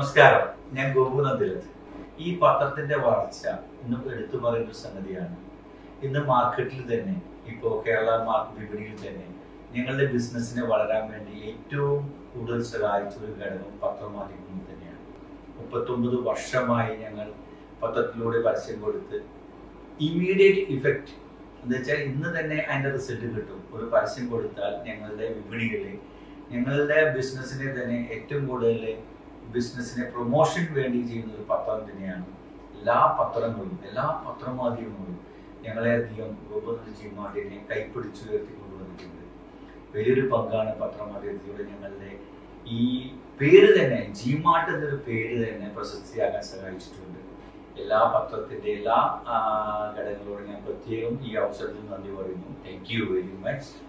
നമസ്കാരം ഞാൻ ഗോപുനന്ദിലത്ത് ഈ പത്രത്തിന്റെ വളർച്ച ഇന്ന് എടുത്തു പറയുന്ന ഒരു സംഗതിയാണ് ഇന്ന് മാർക്കറ്റിൽ തന്നെ ഇപ്പോൾ കേരള മാർക്കറ്റ് വിപണിയിൽ തന്നെ ഞങ്ങളുടെ ബിസിനസ്സിനെ വളരാൻ വേണ്ടി ഏറ്റവും കൂടുതൽ സഹായിച്ച ഒരു ഘടകം പത്രമാധ്യമങ്ങൾ തന്നെയാണ് മുപ്പത്തൊമ്പത് വർഷമായി ഞങ്ങൾ പത്രത്തിലൂടെ പരസ്യം കൊടുത്ത് ഇമ്മീഡിയറ്റ് ഇഫക്റ്റ് എന്ന് വെച്ചാൽ ഇന്ന് തന്നെ അതിന്റെ റിസൾട്ട് കിട്ടും ഒരു പരസ്യം കൊടുത്താൽ ഞങ്ങളുടെ വിപണികളിൽ ഞങ്ങളുടെ ബിസിനസ്സിനെ തന്നെ ഏറ്റവും കൂടുതൽ ബിസിനസ്സിനെ പ്രൊമോഷൻ വേണ്ടി ചെയ്യുന്ന ഒരു പത്രം തന്നെയാണ് എല്ലാ പത്രങ്ങളും എല്ലാ പത്രമാധ്യമങ്ങളും ഞങ്ങളെ അധികം ഗോപന്ത് ജി മാർട്ടിനെ കൈപ്പിടിച്ച് ഉയർത്തിക്കൊണ്ടുവന്നിട്ടുണ്ട് വലിയൊരു പങ്കാണ് പത്രമാധ്യമത്തിലൂടെ ഞങ്ങളുടെ ഈ പേര് തന്നെ ജി മാർട്ട് എന്നൊരു പേര് തന്നെ പ്രശസ്തിയാകാൻ സഹായിച്ചിട്ടുണ്ട് എല്ലാ പത്രത്തിന്റെ എല്ലാ ആ, ഘടകങ്ങളോടും ഞാൻ പ്രത്യേകം ഈ അവസരത്തിൽ നന്ദി പറയുന്നു താങ്ക് യു വെരി മച്ച്